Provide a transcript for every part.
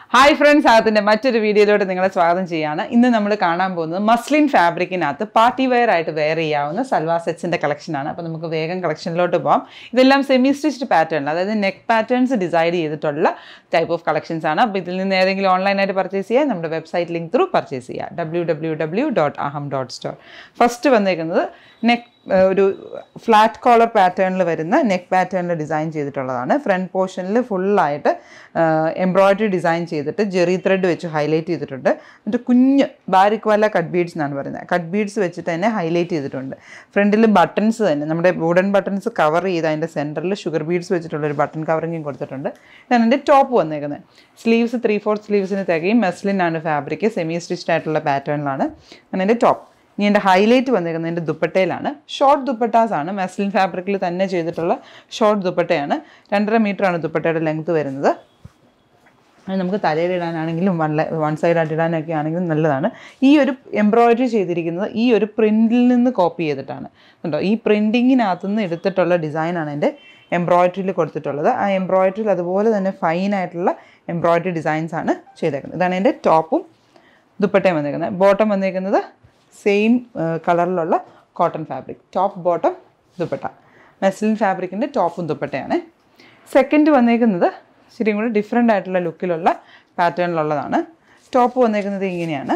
hi friends അകത്തിൻ്റെ മറ്റൊരു വീഡിയോയിലോട്ട് നിങ്ങളെ സ്വാഗതം ചെയ്യാണ് ഇന്ന് നമ്മൾ കാണാൻ പോകുന്നത് മസ്ലിൻ ഫാബ്രിക്കിനകത്ത് പാർട്ടി വെയർ ആയിട്ട് വെയർ ചെയ്യാവുന്ന സൽവാർ സെറ്റ്സിൻ്റെ കളക്ഷനാണ് അപ്പോൾ നമുക്ക് വേഗം കളക്ഷനിലോട്ട് പോകാം ഇതെല്ലാം സെമി സ്റ്റിച്ച്ഡ് പാറ്റേൺ അതായത് നെക്ക് പാറ്റേൺസ് ഡിസൈഡ് ചെയ്തിട്ടുള്ള ടൈപ്പ് ഓഫ് കളക്ഷൻസ് ആണ് അപ്പോൾ ഇതിൽ നിന്ന് ഏതെങ്കിലും ഓൺലൈനായിട്ട് പർച്ചേസ് ചെയ്യാം നമ്മുടെ വെബ്സൈറ്റ് ലിങ്ക് ത്രൂ പർച്ചേസ് ചെയ്യാം W W W dot Aham dot store first വന്നേക്കുന്നത് നെക്ക് ഒരു ഫ്ലാറ്റ് കോളർ പാറ്റേണിൽ വരുന്ന നെക്ക് പാറ്റേണിൽ ഡിസൈൻ ചെയ്തിട്ടുള്ളതാണ് ഫ്രണ്ട് പോർഷനിൽ ഫുള്ളായിട്ട് എംബ്രോയ്ഡറി ഡിസൈൻ ചെയ്തിട്ട് ജെറി ത്രെഡ് വെച്ച് ഹൈലൈറ്റ് ചെയ്തിട്ടുണ്ട് എന്നിട്ട് കുഞ്ഞ് ബാരിക് വല്ല കട്ട് ബീഡ്സ് എന്നാണ് പറയുന്നത് കട്ട് ബീഡ്സ് വെച്ചിട്ട് തന്നെ ഹൈലൈറ്റ് ചെയ്തിട്ടുണ്ട് ഫ്രണ്ടിൽ ബട്ടൺസ് തന്നെ നമ്മുടെ വുഡൻ ബട്ടൺസ് കവർ ചെയ്ത് അതിൻ്റെ സെൻറ്ററിൽ ഷുഗർ ബീഡ്സ് വെച്ചിട്ടുള്ള ഒരു ബട്ടൺ കവറിങ്ങും കൊടുത്തിട്ടുണ്ട് ഇതാണ് എൻ്റെ ടോപ്പ് വന്നേക്കുന്നത് സ്ലീവ്സ് ത്രീ ഫോർത്ത് സ്ലീവ്സിന് തികയും മെസ്ലിൻ ആണ് ഫാബ്രിക് സെമി സ്റ്റിച്ച്ഡ് ആയിട്ടുള്ള പാറ്റേണിലാണ് അങ്ങനെ എൻ്റെ ടോപ്പ് ഇനി എൻ്റെ ഹൈലൈറ്റ് വന്നിരിക്കുന്നത് എൻ്റെ ദുപ്പട്ടയിലാണ് ഷോർട്ട് ദുപ്പട്ടാസ് ആണ് മെസ്ലിൻ ഫാബ്രിക്കിൽ തന്നെ ചെയ്തിട്ടുള്ള ഷോർട്ട് ദുപ്പട്ടയാണ് രണ്ടര മീറ്ററാണ് ദുപ്പട്ടയുടെ ലെങ്ത് വരുന്നത് അത് നമുക്ക് തലയിൽ ഇടാനാണെങ്കിലും വൺ വൺ സൈഡായിട്ട് ഇടാനൊക്കെ ആണെങ്കിലും നല്ലതാണ് ഈ ഒരു എംബ്രോയിഡറി ചെയ്തിരിക്കുന്നത് ഈ ഒരു പ്രിൻറ്റിൽ നിന്ന് കോപ്പി ചെയ്തിട്ടാണ് കണ്ടോ ഈ പ്രിൻറ്റിങ്ങിനകത്തുനിന്ന് എടുത്തിട്ടുള്ള ഡിസൈനാണ് എൻ്റെ എംബ്രോയിഡറിയിൽ കൊടുത്തിട്ടുള്ളത് ആ എംബ്രോയിഡറിയിൽ അതുപോലെ തന്നെ ഫൈൻ ആയിട്ടുള്ള എംബ്രോയിഡറി ഡിസൈൻസ് ആണ് ചെയ്തേക്കുന്നത് ഇതാണ് എൻ്റെ ടോപ്പും ദുപ്പട്ടയും വന്നേക്കുന്നത് ബോട്ടം വന്നേക്കുന്നത് സെയിം കളറിലുള്ള cotton fabric top bottom dupatta muslin ഫാബ്രിക്കിൻ്റെ ടോപ്പും ദുപ്പട്ടയാണ് സെക്കൻഡ് വന്നേക്കുന്നത് ശരിയും കൂടി ഡിഫറെൻ്റ് ആയിട്ടുള്ള ലുക്കിലുള്ള പാറ്റേണിലുള്ളതാണ് ടോപ്പ് വന്നേക്കുന്നത് ഇങ്ങനെയാണ്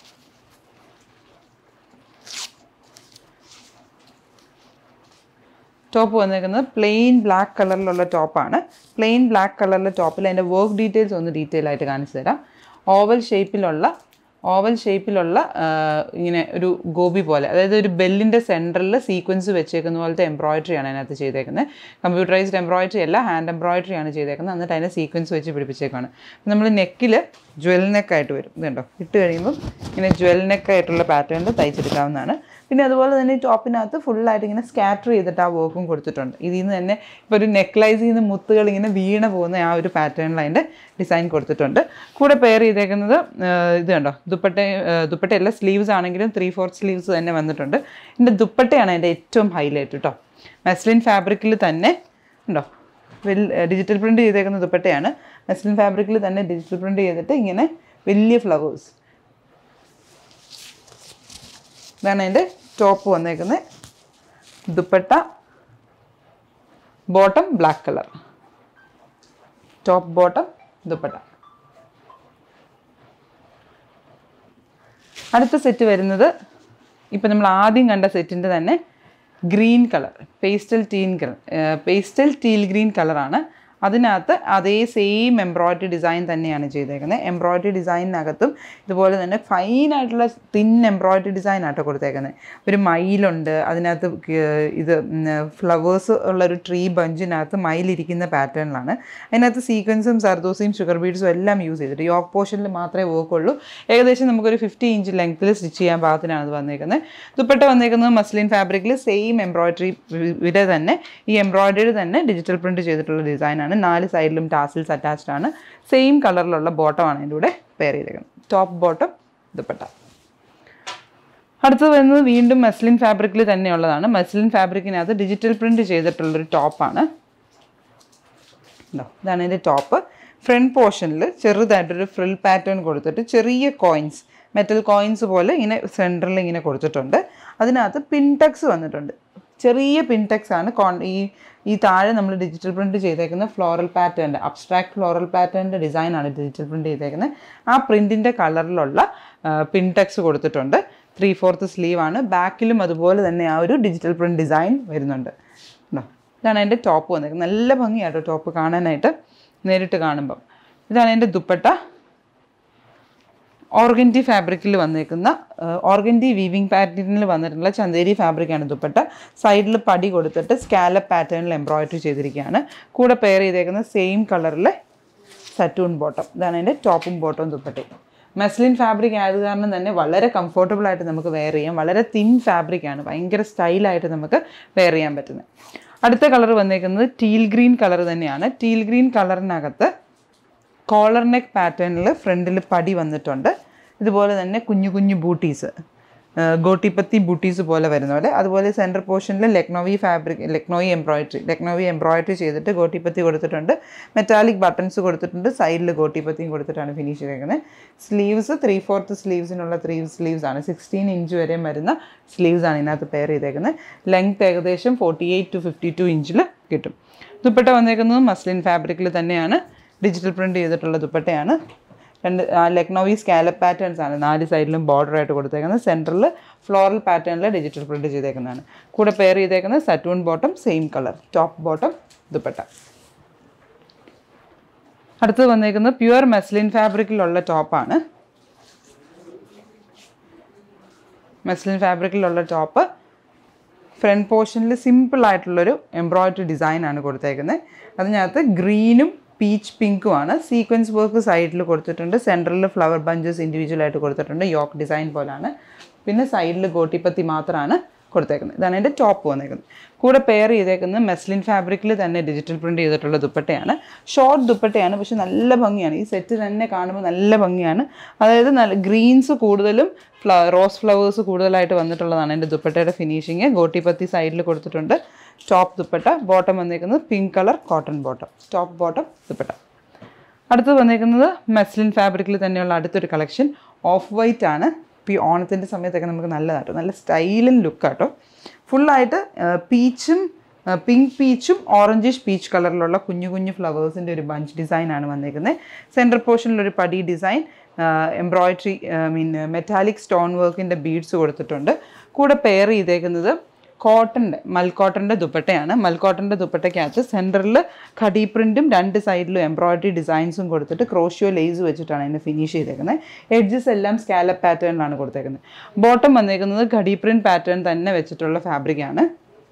ടോപ്പ് വന്നേക്കുന്നത് പ്ലെയിൻ ബ്ലാക്ക് കളറിലുള്ള ടോപ്പാണ് പ്ലെയിൻ ബ്ലാക്ക് കളറിലെ ടോപ്പിൽ അതിൻ്റെ വർക്ക് ഡീറ്റെയിൽസ് ഒന്ന് ഡീറ്റെയിൽ ആയിട്ട് കാണിച്ചു തരാം ഓവൽ ഷേപ്പിലുള്ള ഓവൽ ഷേപ്പിലുള്ള ഇങ്ങനെ ഒരു ഗോപി പോലെ അതായത് ഒരു ബെല്ലിൻ്റെ സെൻറ്ററിൽ സീക്വൻസ് വെച്ചേക്കുന്ന പോലത്തെ എംബ്രോയിഡറി ആണ് അതിനകത്ത് ചെയ്തേക്കുന്നത് കമ്പ്യൂട്ടറൈസ്ഡ് എംബ്രോയിഡറി അല്ല ഹാൻഡ് എംബ്രോയിഡറി ആണ് ചെയ്തേക്കുന്നത് എന്നിട്ട് അതിൻ്റെ സീക്വൻസ് വെച്ച് പിടിപ്പിച്ചേക്കാണ് നമ്മൾ നെക്കിൽ ജ്വൽ നെക്കായിട്ട് വരും ഇതുണ്ടോ ഇട്ട് കഴിയുമ്പം ഇങ്ങനെ ജ്വൽ നെക്കായിട്ടുള്ള പാറ്റേണിൽ തയ്ച്ചെടുക്കാവുന്നതാണ് പിന്നെ അതുപോലെ തന്നെ ഈ ടോപ്പിനകത്ത് ഫുള്ളായിട്ട് ഇങ്ങനെ സ്കാറ്റർ ചെയ്തിട്ട് ആ വർക്കും കൊടുത്തിട്ടുണ്ട് ഇതിൽ നിന്ന് തന്നെ ഇപ്പോൾ ഒരു നെക്ലൈസിൽ നിന്ന് മുത്തുകൾ ഇങ്ങനെ വീണ പോകുന്ന ആ ഒരു പാറ്റേണിൽ അതിൻ്റെ ഡിസൈൻ കൊടുത്തിട്ടുണ്ട് കൂടെ പെയർ ചെയ്തേക്കുന്നത് ഇത് കണ്ടോ ദുപ്പട്ട ദുപ്പട്ടയല്ല സ്ലീവ്സ് ആണെങ്കിലും ത്രീ ഫോർത്ത് സ്ലീവ്സ് തന്നെ വന്നിട്ടുണ്ട് ഇതിൻ്റെ ദുപ്പട്ടയാണ് എൻ്റെ ഏറ്റവും ഹൈലൈറ്റ് കേട്ടോ മെസ്ലിൻ ഫാബ്രിക്കിൽ തന്നെ ഉണ്ടോ വെൽ ഡിജിറ്റൽ പ്രിൻറ്റ് ചെയ്തേക്കുന്ന ദുപ്പട്ടയാണ് മെസ്ലിൻ ഫാബ്രിക്കിൽ തന്നെ ഡിജിറ്റൽ പ്രിൻറ്റ് ചെയ്തിട്ട് ഇങ്ങനെ വലിയ ഫ്ലവേഴ്സ് ഇതാണ് എൻ്റെ ടോപ്പ് വന്നേക്കുന്നത് dupatta bottom black colour top bottom dupatta അടുത്ത സെറ്റ് വരുന്നത് ഇപ്പം നമ്മൾ ആദ്യം കണ്ട സെറ്റിൻ്റെ തന്നെ green colour pastel teen pastel teal green കളറാണ് അതിനകത്ത് അതേ സെയിം എംബ്രോയ്ഡറി ഡിസൈൻ തന്നെയാണ് ചെയ്തേക്കുന്നത് എംബ്രോയ്ഡറി ഡിസൈനിനകത്തും ഇതുപോലെ തന്നെ ഫൈൻ ആയിട്ടുള്ള തിൻ എംബ്രോയ്ഡറി ഡിസൈൻ ആട്ടോ കൊടുത്തേക്കുന്നത് ഒരു മയിലുണ്ട് അതിനകത്ത് ഇത് ഫ്ലവേഴ്സ് ഉള്ള ഒരു ട്രീ ബഞ്ചിനകത്ത് മയിലിരിക്കുന്ന പാറ്റേണിലാണ് അതിനകത്ത് സീക്വൻസും സർദോസയും ഷുഗർ ബീഡ്സും എല്ലാം യൂസ് ചെയ്തിട്ട് യോക്ക് പോർഷനിൽ മാത്രമേ വർക്കുള്ളൂ ഏകദേശം നമുക്കൊരു ഫിഫ്റ്റി ഇഞ്ച് ലെങ്ത്തിൽ സ്റ്റിച്ച് ചെയ്യാൻ പാകത്തിനാണ് ഇത് വന്നേക്കുന്നത് ദുപ്പട്ട വന്നേക്കുന്നത് മസ്ലിൻ ഫാബ്രിക്കിൽ സെയിം എംബ്രോയ്ഡറി ഇവിടെ തന്നെ ഈ എംബ്രോയ്ഡറി തന്നെ ഡിജിറ്റൽ പ്രിൻറ്റ് ചെയ്തിട്ടുള്ള ഡിസൈനാണ് ആണ് നാല് സൈഡിലും ടാസിൽസ് അറ്റാച്ച്ഡ് ആണ് സെയിം കളറിലുള്ള ബോട്ടമാണ് അതിൻ്റെ കൂടെ പെയർ ചെയ്തേക്കുന്നത് ടോപ്പ് ബോട്ടം ദുപ്പട്ട അടുത്തത് വരുന്നത് വീണ്ടും മെസ്ലിൻ ഫാബ്രിക്കിൽ തന്നെയുള്ളതാണ് മെസ്ലിൻ ഫാബ്രിക്കിനകത്ത് ഡിജിറ്റൽ പ്രിൻറ്റ് ചെയ്തിട്ടുള്ളൊരു ടോപ്പാണ് ഇതാണ് ഇതിൻ്റെ ടോപ്പ് ഫ്രണ്ട് പോർഷനിൽ ചെറുതായിട്ടൊരു ഫ്രിൽ പാറ്റേൺ കൊടുത്തിട്ട് ചെറിയ കോയിൻസ് മെറ്റൽ കോയിൻസ് പോലെ ഇങ്ങനെ സെൻറ്ററിൽ ഇങ്ങനെ കൊടുത്തിട്ടുണ്ട് അതിനകത്ത് പിൻടെക്സ് വന്നിട്ടുണ്ട് ചെറിയ പിൻടെക്സ് ആണ് കോൺ ഈ ഈ താഴെ നമ്മൾ ഡിജിറ്റൽ പ്രിൻറ്റ് ചെയ്തേക്കുന്ന ഫ്ലോറൽ പാറ്റേണിൻ്റെ അബ്സ്ട്രാക്ട് ഫ്ലോറൽ പാറ്റേണിൻ്റെ ഡിസൈനാണ് ഡിജിറ്റൽ പ്രിൻറ്റ് ചെയ്തേക്കുന്നത് ആ പ്രിൻറ്റിൻ്റെ കളറിലുള്ള പിൻടെക്സ് കൊടുത്തിട്ടുണ്ട് ത്രീ ഫോർത്ത് സ്ലീവ് ആണ് ബാക്കിലും അതുപോലെ തന്നെ ആ ഒരു ഡിജിറ്റൽ പ്രിൻറ്റ് ഡിസൈൻ വരുന്നുണ്ട് ഉണ്ടോ ഇതാണ് എൻ്റെ ടോപ്പ് വന്നേക്കുന്നത് നല്ല ഭംഗിയാട്ടോ ടോപ്പ് കാണാനായിട്ട് നേരിട്ട് കാണുമ്പം ഇതാണ് എൻ്റെ ദുപ്പട്ട ഓർഗൻറ്റി ഫാബ്രിക്കിൽ വന്നേക്കുന്ന ഓർഗൻറ്റി വീവിങ് പാറ്റേണിൽ വന്നിട്ടുള്ള ചന്തേരി ഫാബ്രിക്കാണ് ദുപ്പട്ട സൈഡിൽ പടി കൊടുത്തിട്ട് സ്കാലപ്പ് പാറ്റേണിൽ എംബ്രോയിഡറി ചെയ്തിരിക്കുകയാണ് കൂടെ പെയർ ചെയ്തേക്കുന്ന സെയിം കളറിലെ സറ്റൂൺ ബോട്ടം ഇതാണ് എൻ്റെ ടോപ്പും ബോട്ടവും ദുപ്പട്ടയും മെസ്ലിൻ ഫാബ്രിക് ആയത് കാരണം തന്നെ വളരെ കംഫർട്ടബിൾ ആയിട്ട് നമുക്ക് വെയർ ചെയ്യാം വളരെ തിൻ ഫാബ്രിക്കാണ് ഭയങ്കര സ്റ്റൈലായിട്ട് നമുക്ക് വെയർ ചെയ്യാൻ പറ്റുന്നത് അടുത്ത കളർ വന്നേക്കുന്നത് ടീൽ ഗ്രീൻ കളർ തന്നെയാണ് ടീൽ ഗ്രീൻ കളറിനകത്ത് കോളർ നെക്ക് പാറ്റേണിൽ ഫ്രണ്ടിൽ പടി വന്നിട്ടുണ്ട് ഇതുപോലെ തന്നെ കുഞ്ഞു കുഞ്ഞു ബൂട്ടീസ് ഗോട്ടിപ്പത്തി ബൂട്ടീസ് പോലെ വരുന്ന പോലെ അതുപോലെ സെൻറ്റർ പോർഷനിൽ Lucknowi fabric Lucknowi embroidery Lucknowi embroidery ചെയ്തിട്ട് ഗോട്ടിപ്പത്തി കൊടുത്തിട്ടുണ്ട് മെറ്റാലിക് ബട്ടൺസ് കൊടുത്തിട്ടുണ്ട് സൈഡിൽ ഗോട്ടിപ്പത്തിയും കൊടുത്തിട്ടാണ് ഫിനിഷ് ചെയ്തേക്കുന്നത് സ്ലീവ്സ് ത്രീ ഫോർത്ത് സ്ലീവ്സിനുള്ള ത്രീ സ്ലീവ്സ് ആണ് സിക്സ്റ്റീൻ ഇഞ്ച് വരെ വരുന്ന സ്ലീവ്സ് ആണ് ഇതിനകത്ത് പെയർ ചെയ്തേക്കുന്നത് ലെങ്ത് ഏകദേശം forty eight to fifty two ഇഞ്ചിൽ കിട്ടും ദുപ്പട്ട വന്നേക്കുന്നത് മസ്ലിൻ ഫാബ്രിക്കിൽ തന്നെയാണ് ഡിജിറ്റൽ പ്രിൻ്റ് ചെയ്തിട്ടുള്ള ദുപ്പട്ടയാണ് രണ്ട് ലെക്നോവി സ്കാലപ്പ് പാറ്റേൺസ് ആണ് നാല് സൈഡിലും ബോർഡർ ആയിട്ട് കൊടുത്തേക്കുന്നത് സെൻറ്ററിൽ ഫ്ലോറൽ പാറ്റേണിൽ ഡിജിറ്റൽ പ്രിൻ്റ് ചെയ്തേക്കുന്നതാണ് കൂടെ പെയർ ചെയ്തേക്കുന്നത് സറ്റൂൺ bottom same colour top bottom dupatta അടുത്തത് വന്നേക്കുന്നത് പ്യുവർ മെസ്ലിൻ ഫാബ്രിക്കിലുള്ള ടോപ്പാണ് മെസ്ലിൻ ഫാബ്രിക്കിലുള്ള ടോപ്പ് ഫ്രണ്ട് പോർഷനിൽ സിമ്പിൾ ആയിട്ടുള്ളൊരു എംബ്രോയിഡറി ഡിസൈൻ ആണ് കൊടുത്തേക്കുന്നത് അതിനകത്ത് ഗ്രീനും പീച്ച് പിങ്കുമാണ് സീക്വൻസ് വർക്ക് സൈഡിൽ കൊടുത്തിട്ടുണ്ട് സെൻറ്ററിൽ ഫ്ലവർ ബഞ്ചസ് ഇൻഡിവിജ്വൽ ആയിട്ട് കൊടുത്തിട്ടുണ്ട് യോക്ക് ഡിസൈൻ പോലാണ് പിന്നെ സൈഡിൽ ഗോട്ടിപ്പത്തി മാത്രമാണ് കൊടുത്തേക്കുന്നത് ഇതാണ് എൻ്റെ ടോപ്പ് വന്നേക്കുന്നത് കൂടെ പെയർ ചെയ്തേക്കുന്നത് മെസ്ലിൻ ഫാബ്രിക്കിൽ തന്നെ ഡിജിറ്റൽ പ്രിൻ്റ് ചെയ്തിട്ടുള്ള ദുപ്പട്ടയാണ് ഷോർട്ട് ദുപ്പട്ടയാണ് പക്ഷെ നല്ല ഭംഗിയാണ് ഈ സെറ്റ് തന്നെ കാണുമ്പോൾ നല്ല ഭംഗിയാണ് അതായത് നല്ല ഗ്രീൻസ് കൂടുതലും ഫ്ല റോസ് ഫ്ലവേഴ്സ് കൂടുതലായിട്ട് വന്നിട്ടുള്ളതാണ് എൻ്റെ ദുപ്പട്ടയുടെ ഫിനിഷിങ് ഗോട്ടിപ്പത്തി സൈഡിൽ കൊടുത്തിട്ടുണ്ട് ടോപ്പ് ദുപ്പട്ട ബോട്ടം വന്നേക്കുന്നത് pink colour cotton bottom top bottom dupatta അടുത്തത് വന്നേക്കുന്നത് മെസ്ലിൻ ഫാബ്രിക്കിൽ തന്നെയുള്ള അടുത്തൊരു കളക്ഷൻ ഓഫ് വൈറ്റ് ആണ് ഇപ്പോൾ ഈ ഓണത്തിൻ്റെ സമയത്തൊക്കെ നമുക്ക് നല്ലതാട്ടോ നല്ല സ്റ്റൈലൻ ലുക്കാട്ടോ ഫുള്ളായിട്ട് പീച്ചും പിങ്ക് പീച്ചും ഓറഞ്ചിഷ് പീച്ച് കളറിലുള്ള കുഞ്ഞു കുഞ്ഞു ഫ്ലവേഴ്സിൻ്റെ ഒരു ബഞ്ച് ഡിസൈനാണ് വന്നേക്കുന്നത് സെൻറ്റർ പോർഷനിലൊരു പടി design embroidery mean metallic stone വർക്കിൻ്റെ ബീഡ്സ് കൊടുത്തിട്ടുണ്ട് കൂടെ പെയർ ചെയ്തേക്കുന്നത് കോട്ടൻ്റെ മൽക്കോട്ടൻ്റെ ദുപ്പട്ടയാണ് മൽക്കോട്ടൻ്റെ ദുപ്പട്ടയ്ക്കകത്ത് സെൻറ്ററിൽ ഖടി പ്രിൻറ്റും രണ്ട് സൈഡിലും എംബ്രോയിഡറി ഡിസൈൻസും കൊടുത്തിട്ട് ക്രോഷ്യോ ലേസ് വെച്ചിട്ടാണ് അതിനെ ഫിനിഷ് ചെയ്തേക്കുന്നത് എഡ്ജസ് എല്ലാം സ്കാലപ്പ് പാറ്റേണിലാണ് കൊടുത്തേക്കുന്നത് ബോട്ടം വന്നേക്കുന്നത് ഖടി പ്രിൻറ്റ് പാറ്റേൺ തന്നെ വെച്ചിട്ടുള്ള ഫാബ്രിക്കാണ്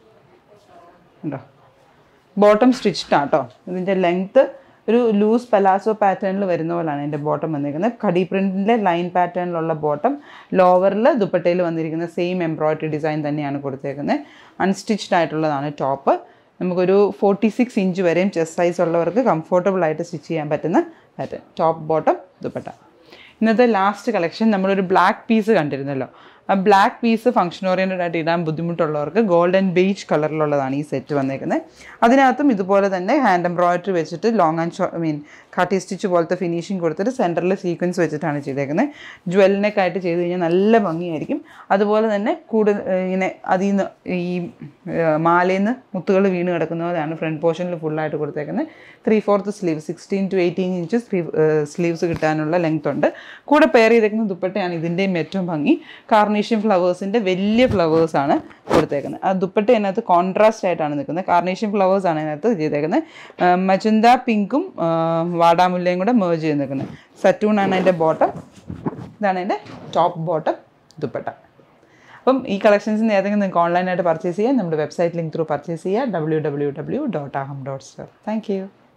ഉണ്ടോ ബോട്ടം സ്റ്റിച്ച്ഡ് ആട്ടോ ഇതിൻ്റെ ലെങ്ത്ത് ഒരു ലൂസ് പലാസോ പാറ്റേണിൽ വരുന്ന പോലാണ് എൻ്റെ ബോട്ടം വന്നിരിക്കുന്നത് കടി പ്രിൻറ്റിൻ്റെ ലൈൻ പാറ്റേണിലുള്ള ബോട്ടം ലോവറിൽ ദുപ്പട്ടയിൽ വന്നിരിക്കുന്ന സെയിം എംബ്രോയിഡറി ഡിസൈൻ തന്നെയാണ് കൊടുത്തേക്കുന്നത് അൺസ്റ്റിച്ച്ഡ് ആയിട്ടുള്ളതാണ് ടോപ്പ് നമുക്കൊരു ഫോർട്ടി സിക്സ് ഇഞ്ച് വരെയും ചെസ്റ്റ് സൈസ് ഉള്ളവർക്ക് കംഫർട്ടബിൾ ആയിട്ട് സ്റ്റിച്ച് ചെയ്യാൻ പറ്റുന്ന പാറ്റേൺ ടോപ്പ് ബോട്ടം ദുപ്പട്ട ഇന്നത്തെ ലാസ്റ്റ് കളക്ഷൻ നമ്മളൊരു ബ്ലാക്ക് പീസ് കണ്ടിരുന്നല്ലോ ആ ബ്ലാക്ക് പീസ് ഫംഗ്ഷൻ ഓറിയൻറ്റഡ് ആയിട്ട് ഇടാൻ ബുദ്ധിമുട്ടുള്ളവർക്ക് ഗോൾഡൻ ബീച്ച് കളറിലുള്ളതാണ് ഈ സെറ്റ് വന്നേക്കുന്നത് അതിനകത്തും ഇതുപോലെ തന്നെ ഹാൻഡ് എംബ്രോയിഡറി വെച്ചിട്ട് ലോങ് ആൻഡ് ഷോ ഐ മീൻ കാട്ടി സ്റ്റിച്ച് പോലത്തെ ഫിനിഷിങ് കൊടുത്തിട്ട് സെൻറ്ററിൽ സീക്വൻസ് വെച്ചിട്ടാണ് ചെയ്തേക്കുന്നത് ജ്വൽ നെക്ക് ആയിട്ട് ചെയ്ത് കഴിഞ്ഞാൽ നല്ല ഭംഗിയായിരിക്കും അതുപോലെ തന്നെ കൂടുതൽ ഇങ്ങനെ അതിൽ നിന്ന് ഈ മാലയിൽ നിന്ന് മുത്തുകൾ വീണ് കിടക്കുന്ന പോലെയാണ് ഫ്രണ്ട് പോർഷനിൽ ഫുള്ളായിട്ട് കൊടുത്തേക്കുന്നത് three fourth sleeve sixteen to eighteen inch sleeve sleeves കിട്ടാനുള്ള ലെങ്ത് ഉണ്ട് കൂടെ പെയർ ചെയ്തേക്കുന്ന ദുപ്പട്ടയാണ് ഇതിൻ്റെയും ഏറ്റവും ഭംഗി കാർണേഷ്യൻ ഫ്ലവേഴ്സിൻ്റെ വലിയ ഫ്ലവേഴ്സാണ് കൊടുത്തേക്കുന്നത് ആ ദുപ്പട്ട അതിനകത്ത് കോൺട്രാസ്റ്റ് ആയിട്ടാണ് നിൽക്കുന്നത് കാർണേഷ്യൻ ഫ്ലവേഴ്സാണ് അതിനകത്ത് ചെയ്തേക്കുന്നത് മജന്ത പിങ്കും വാടാമുല്ലയും കൂടെ മേർജ് ചെയ്ത് നിൽക്കുന്നത് സറ്റൂണാണ് അതിൻ്റെ ബോട്ടം ഇതാണ് എൻ്റെ ടോപ്പ് ബോട്ടം ദുപ്പട്ട അപ്പം ഈ കളക്ഷൻസിന് ഏതെങ്കിലും നിങ്ങൾക്ക് ഓൺലൈനായിട്ട് പർച്ചേസ് ചെയ്യാം നമ്മുടെ വെബ്സൈറ്റ് ലിങ്ക് ത്രൂ പർച്ചേസ് ചെയ്യുക W W W dot Aham dot store thank U